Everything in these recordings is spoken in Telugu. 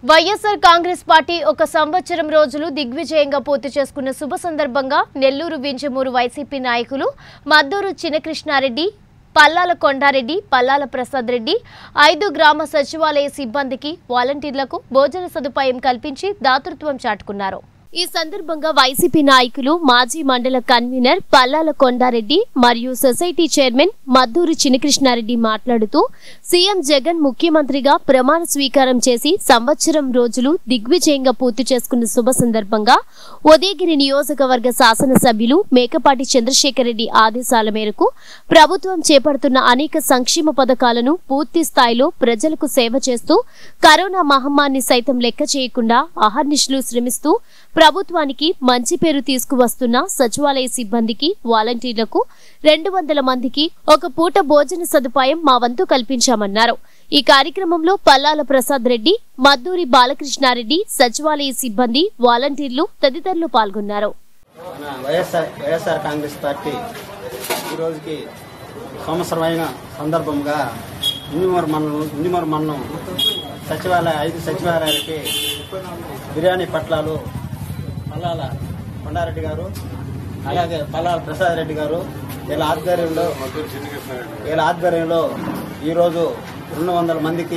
వైఎస్ఆర్ కాంగ్రెస్ పార్టీ ఒక సంవత్సరం రోజులు దిగ్విజయంగా పూర్తి చేసుకున్న శుభ సందర్భంగా నెల్లూరు వింజమూరు వైసీపీ నాయకులు మద్దూరు చిన్నకృష్ణారెడ్డి పల్లాల కొండారెడ్డి పల్లాల ప్రసాద్ రెడ్డి ఐదు గ్రామ సచివాలయ సిబ్బందికి వాలంటీర్లకు భోజన సదుపాయం కల్పించి దాతృత్వం చాటుకున్నారు ఈ సందర్భంగా వైసీపీ నాయకులు మాజీ మండల కన్వీనర్ పల్లాల కొండారెడ్డి మరియు సొసైటీ చైర్మన్ మద్దూరు చినకృష్ణారెడ్డి మాట్లాడుతూ సీఎం జగన్ ముఖ్యమంత్రిగా ప్రమాణ స్వీకారం చేసి సంవత్సరం రోజులు దిగ్విజయంగా పూర్తి చేసుకున్న శుభ సందర్భంగా ఉదయగిరి నియోజకవర్గ శాసనసభ్యులు మేకపాటి చంద్రశేఖర్ రెడ్డి ఆదేశాల మేరకు ప్రభుత్వం చేపడుతున్న అనేక సంక్షేమ పథకాలను పూర్తి స్థాయిలో ప్రజలకు సేవ చేస్తూ కరోనా మహమ్మారిని సైతం లెక్క చేయకుండా అహర్నిశలు శ్రమిస్తూ ప్రభుత్వానికి మంచి పేరు తీసుకువస్తున్న సచివాలయ సిబ్బందికి వాలంటీర్లకు రెండు వందల మందికి ఒక పూట భోజన సదుపాయం మా వంతు కల్పించామన్నారు ఈ కార్యక్రమంలో పల్లాల ప్రసాద్ రెడ్డి మద్దూరి బాలకృష్ణారెడ్డి సచివాలయ సిబ్బంది వాలంటీర్లు తదితరులు పాల్గొన్నారు మన వైఎస్ఆర్ వైఎస్ఆర్ కాంగ్రెస్ పార్టీ ఈ రోజుకి సంవత్సరమైన సందర్భంగా ఇంజిమర్ మండలం ఇంజిమర్ మండలం సచివాలయ ఐదు సచివాలయాలకి బిర్యానీ పట్లాలు పల్లాల కొండారెడ్డి గారు అలాగే పల్లాల ప్రసాద్ రెడ్డి గారు వీళ్ళ ఆధ్వర్యంలో వీళ్ళ ఆధ్వర్యంలో ఈరోజు రెండు వందల మందికి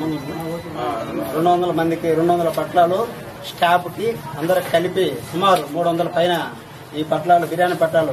రెండు వందల మందికి రెండు వందల పట్లాలు స్టాఫ్కి అందరికి కలిపి సుమారు మూడు వందల పైన ఈ పట్లాలు బిర్యానీ పట్లాలు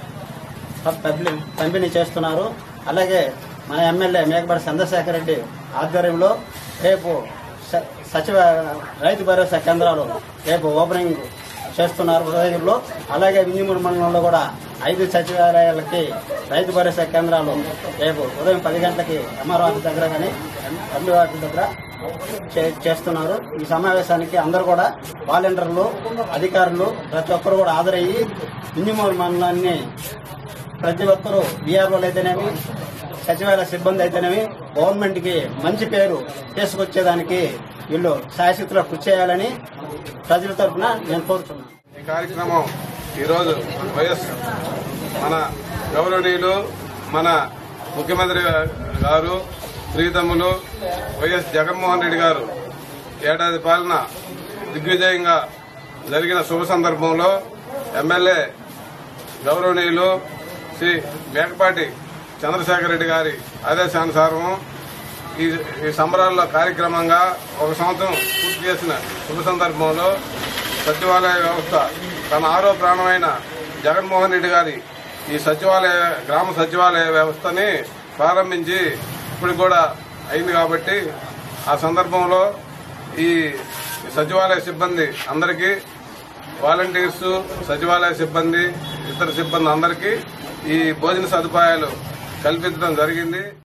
పంపిణీ పంపిణీ చేస్తున్నారు అలాగే మన ఎమ్మెల్యే మేకపాటి చంద్రశేఖర్ రెడ్డి ఆధ్వర్యంలో రేపు స- సచివ రైతు భరోసా కేంద్రాలు రేపు ఓపెనింగ్ చేస్తున్నారు ఉదయగిరిలో అలాగే వింజమూరు మండలంలో కూడా ఐదు సచివాలయాలకి రైతు భరోసా కేంద్రాలు రేపు ఉదయం పది గంటలకి ఎంఆర్ఓ ఆఫీస్ దగ్గర కానీ ఎంపీ ఆఫీస్ దగ్గర చే- చేస్తున్నారు ఈ సమావేశానికి అందరూ కూడా వాలంటీర్లు అధికారులు ప్రతి ఒక్కరు కూడా హాజరయ్యి వింజమూరు మండలాన్ని ప్రతి ఒక్కరూ బీఆర్ఓలు అయితేనేమి సచివాలయ సిబ్బంది అయితేనేమి గవర్నమెంట్ కి మంచి పేరు తీసుకొచ్చేదానికి వీళ్ళు శాశ్వతలో కృషి చేయాలని ప్రజల తరఫున నేను కోరుతున్నాను ఈ కార్యక్రమం ఈరోజు వైఎస్ మన గౌరవనీయులు మన ముఖ్యమంత్రి గారు ప్రీతములు వైఎస్ జగన్మోహన్ రెడ్డి గారు ఏడాది పాలన దిగ్విజయంగా జరిగిన శుభ సందర్భంలో ఎమ్మెల్యే గౌరవనీయులు శ్రీ మేకపాటి చంద్రశేఖర్ రెడ్డి గారి ఆదేశానుసారం ఈ ఈ సంబరాల్లో కార్యక్రమంగా ఒక సంవత్సరం పూర్తి చేసిన శుభ సందర్భంలో సచివాలయ వ్యవస్థ తన ఆరో ప్రాణమైన జగన్మోహన్ రెడ్డి గారి ఈ సచివాలయ గ్రామ సచివాలయ వ్యవస్థని ప్రారంభించి ఇప్పుడు కూడా అయింది కాబట్టి ఆ సందర్భంలో ఈ సచివాలయ సిబ్బంది అందరికీ వాలంటీర్స్ సచివాలయ సిబ్బంది ఇతర సిబ్బంది అందరికీ ఈ భోజన సదుపాయాలు కల్పించడం జరిగింది